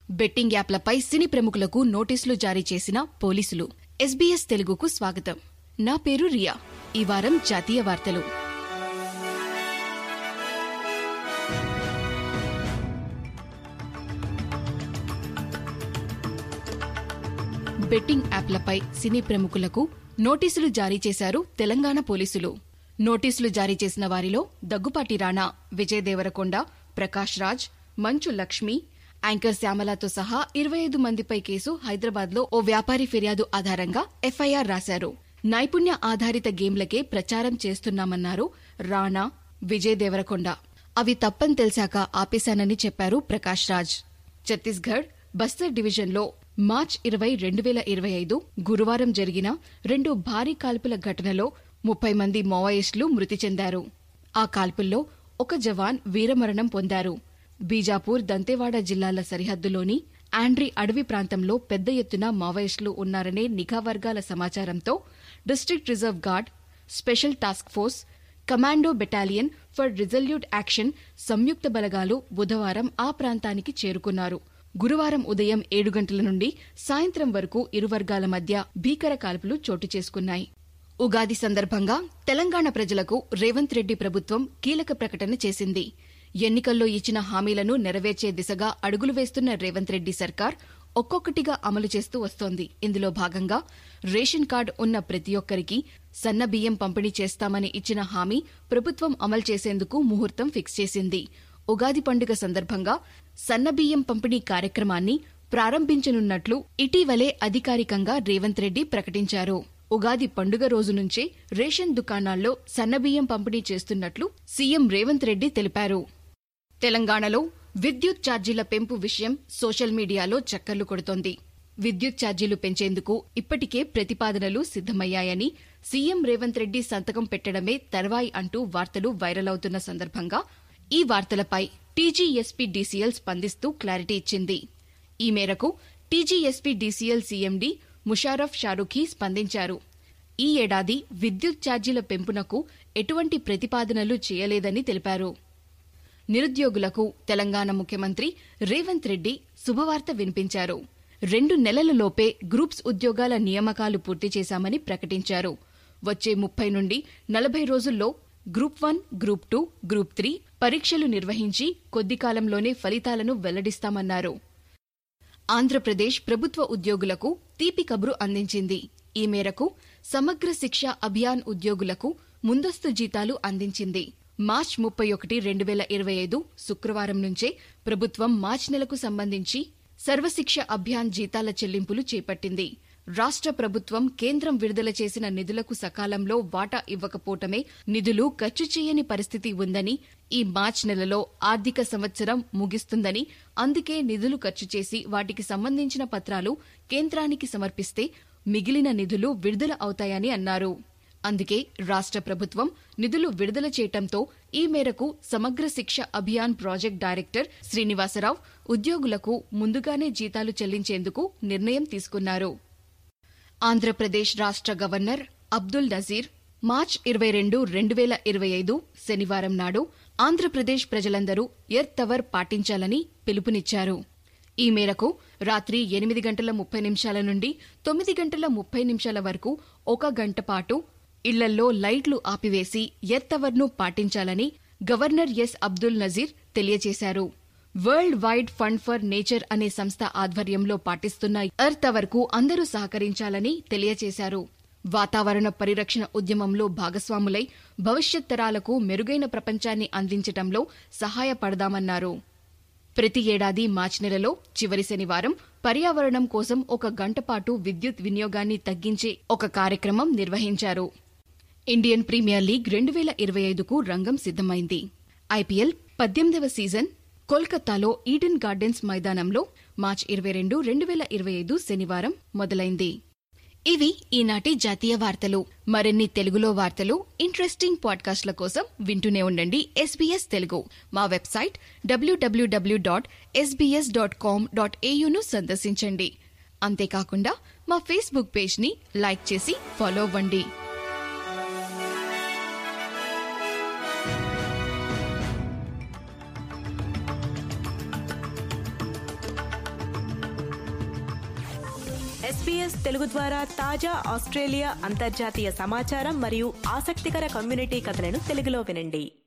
betting యాప్లపై సినీ ప్రముఖులకు నోటీసులు జారీ చేసిన పోలీసులు ఎస్బీఎస్ తెలుగుకు స్వాగతం నా పేరు రియా ఈ వారం జాతీయ వార్తలు బెట్టింగ్ యాప్లపై సినీ ప్రముఖులకు నోటీసులు జారీ చేశారు తెలంగాణ పోలీసులు నోటీసులు జారీ చేసిన వారిలో దగ్గుపాటి రాణా విజయ్ దేవరకొండ ప్రకాష్ రాజ్ మంచు లక్ష్మి యాంకర్ శ్యామలతో సహా ఇరవై ఐదు మందిపై కేసు హైదరాబాద్లో ఓ వ్యాపారి ఫిర్యాదు ఆధారంగా ఎఫ్ఐఆర్ రాశారు నైపుణ్య ఆధారిత గేమ్లకే ప్రచారం చేస్తున్నామన్నారు రాణా విజయ్ దేవరకొండ అవి తప్పని తెలిసాక ఆపేశానని చెప్పారు ప్రకాష్ రాజ్ ఛత్తీస్గఢ్ బస్తర్ డివిజన్లో మార్చ్ ఇరవై రెండు వేల ఇరవై ఐదు గురువారం జరిగిన రెండు భారీ కాల్పుల ఘటనలో ముప్పై మంది మావోయిస్టులు మృతి చెందారు ఆ కాల్పుల్లో ఒక జవాన్ వీరమరణం పొందారు బీజాపూర్ దంతేవాడ జిల్లాల సరిహద్దులోని ఆండ్రీ అడవి ప్రాంతంలో పెద్ద ఎత్తున మావోయిస్టులు ఉన్నారనే నిఘా వర్గాల సమాచారంతో district reserve guard special task force commando battalion for resolute action సంయుక్త బలగాలు బుధవారం ఆ ప్రాంతానికి చేరుకున్నారు గురువారం ఉదయం ఏడు గంటల నుండి సాయంత్రం వరకు ఇరు వర్గాల మధ్య భీకర కాల్పులు చోటు చేసుకున్నాయి ఉగాది సందర్భంగా తెలంగాణ ప్రజలకు రేవంత్ రెడ్డి ప్రభుత్వం కీలక ప్రకటన చేసింది ఎన్నికల్లో ఇచ్చిన హామీలను నెరవేర్చే దిశగా అడుగులు వేస్తున్న రేవంత్ రెడ్డి సర్కార్ ఒక్కొక్కటిగా అమలు చేస్తూ వస్తోంది ఇందులో భాగంగా రేషన్ కార్డు ఉన్న ప్రతి ఒక్కరికి సన్న బియ్యం పంపిణీ చేస్తామని ఇచ్చిన హామీ ప్రభుత్వం అమలు చేసేందుకు ముహూర్తం ఫిక్స్ చేసింది ఉగాది పండుగ సందర్భంగా సన్నబియ్యం పంపిణీ కార్యక్రమాన్ని ప్రారంభించనున్నట్లు ఇటీవలే అధికారికంగా రేవంత్ రెడ్డి ప్రకటించారు ఉగాది పండుగ రోజు నుంచే రేషన్ దుకాణాల్లో సన్నబియ్యం పంపిణీ చేస్తున్నట్లు సీఎం రేవంత్ రెడ్డి తెలిపారు తెలంగాణలో విద్యుత్ ఛార్జీల పెంపు విషయం సోషల్ మీడియాలో చక్కర్లు కొడుతోంది విద్యుత్ ఛార్జీలు పెంచేందుకు ఇప్పటికే ప్రతిపాదనలు సిద్దమయ్యాయని సీఎం రేవంత్ రెడ్డి సంతకం పెట్టడమే తర్వాయి అంటూ వార్తలు వైరల్ అవుతున్న సందర్భంగా ఈ వార్తలపై టీజీఎస్పీ డీసీఎల్ స్పందిస్తూ క్లారిటీ ఇచ్చింది ఈ మేరకు TGSP DCL CMD Musharraf Farooqui స్పందించారు ఈ ఏడాది విద్యుత్ ఛార్జీల పెంపునకు ఎటువంటి ప్రతిపాదనలు చేయలేదని తెలిపారు నిరుద్యోగులకు తెలంగాణ ముఖ్యమంత్రి రేవంత్ రెడ్డి శుభవార్త వినిపించారు రెండు నెలలలోపే గ్రూప్స్ ఉద్యోగాల నియామకాలు పూర్తి చేశామని ప్రకటించారు వచ్చే ముప్పై నుండి నలభై రోజుల్లో group one group two group three పరీక్షలు నిర్వహించి కొద్ది కాలంలోనే ఫలితాలను వెల్లడిస్తామన్నారు ఆంధ్రప్రదేశ్ ప్రభుత్వ ఉద్యోగులకు తీపి కబురు అందించింది ఈ మేరకు సమగ్ర శిక్ష అభియాన్ ఉద్యోగులకు ముందస్తు జీతాలు అందించింది మార్చ్ ముప్పై ఒకటి రెండు వేల ఇరవై ఐదు శుక్రవారం నుంచే ప్రభుత్వం మార్చ్ నెలకు సంబంధించి సర్వశిక్ష అభియాన్ జీతాల చెల్లింపులు చేపట్టింది రాష్ట్ర ప్రభుత్వం కేంద్రం విడుదల చేసిన నిధులకు సకాలంలో వాటా ఇవ్వకపోవటమే నిధులు ఖర్చు చేయని పరిస్థితి ఉందని ఈ మార్చ్ నెలలో ఆర్థిక సంవత్సరం ముగిస్తుందని అందుకే నిధులు ఖర్చు చేసి వాటికి సంబంధించిన పత్రాలు కేంద్రానికి సమర్పిస్తే మిగిలిన నిధులు విడుదల అవుతాయని అన్నారు అందుకే రాష్ట్ర ప్రభుత్వం నిధులు విడుదల చేయటంతో ఈ మేరకు సమగ్ర శిక్ష అభియాన్ ప్రాజెక్ట్ డైరెక్టర్ శ్రీనివాసరావు ఉద్యోగులకు ముందుగానే జీతాలు చెల్లించేందుకు నిర్ణయం తీసుకున్నారు ఆంధ్రప్రదేశ్ రాష్ట్ర గవర్నర్ అబ్దుల్ నజీర్ మార్చ్ ఇరవై రెండు రెండు వేల ఇరవై ఐదు శనివారం నాడు ఆంధ్రప్రదేశ్ ప్రజలందరూ ఎర్త్ అవర్ పాటించాలని పిలుపునిచ్చారు ఈ మేరకు రాత్రి ఎనిమిది గంటల ముప్పై నిమిషాల నుండి తొమ్మిది గంటల ముప్పై నిమిషాల వరకు ఒక గంట పాటు ఇళ్లల్లో లైట్లు ఆపివేసి ఎర్త్ అవర్ను పాటించాలని గవర్నర్ ఎస్ అబ్దుల్ నజీర్ తెలియజేశారు World Wide Fund for Nature అనే సంస్థ ఆధ్వర్యంలో పాటిస్తున్న ఎర్త్ అవర్ కు అందరూ సహకరించాలని తెలియజేశారు వాతావరణ పరిరక్షణ ఉద్యమంలో భాగస్వాములై భవిష్యత్ తరాలకు మెరుగైన ప్రపంచాన్ని అందించటంలో సహాయపడదామన్నారు ప్రతి ఏడాది మార్చి నెలలో చివరి శనివారం పర్యావరణం కోసం ఒక గంట పాటు విద్యుత్ వినియోగాన్ని తగ్గించే ఒక కార్యక్రమం నిర్వహించారు ఇండియన్ ప్రీమియర్ లీగ్ రెండు వేల ఇరవై ఐదుకు రంగం సిద్దమైంది ఐపీఎల్ పద్దెనిమిదవ సీజన్ కోల్కతాలో ఈడెన్ గార్డెన్స్ మైదానంలో మార్చి ఇరవై రెండు రెండు వేల ఇరవై ఐదు శనివారం మొదలైంది ఇవి ఈనాటి జాతీయ వార్తలు మరిన్ని తెలుగులో వార్తలు ఇంట్రెస్టింగ్ పాడ్కాస్ట్ల కోసం వింటూనే ఉండండి ఎస్బీఎస్ తెలుగు మా వెబ్సైట్ డబ్ల్యూడబ్ల్యూడబ్ల్యూ dot SBS dot com dot ఏయును సందర్శించండి అంతేకాకుండా మా ఫేస్బుక్ పేజ్ని లైక్ చేసి ఫాలో అవ్వండి ఎస్పీఎస్ తెలుగు ద్వారా తాజా ఆస్ట్రేలియా అంతర్జాతీయ సమాచారం మరియు ఆసక్తికర కమ్యూనిటీ కథలను తెలుగులో వినండి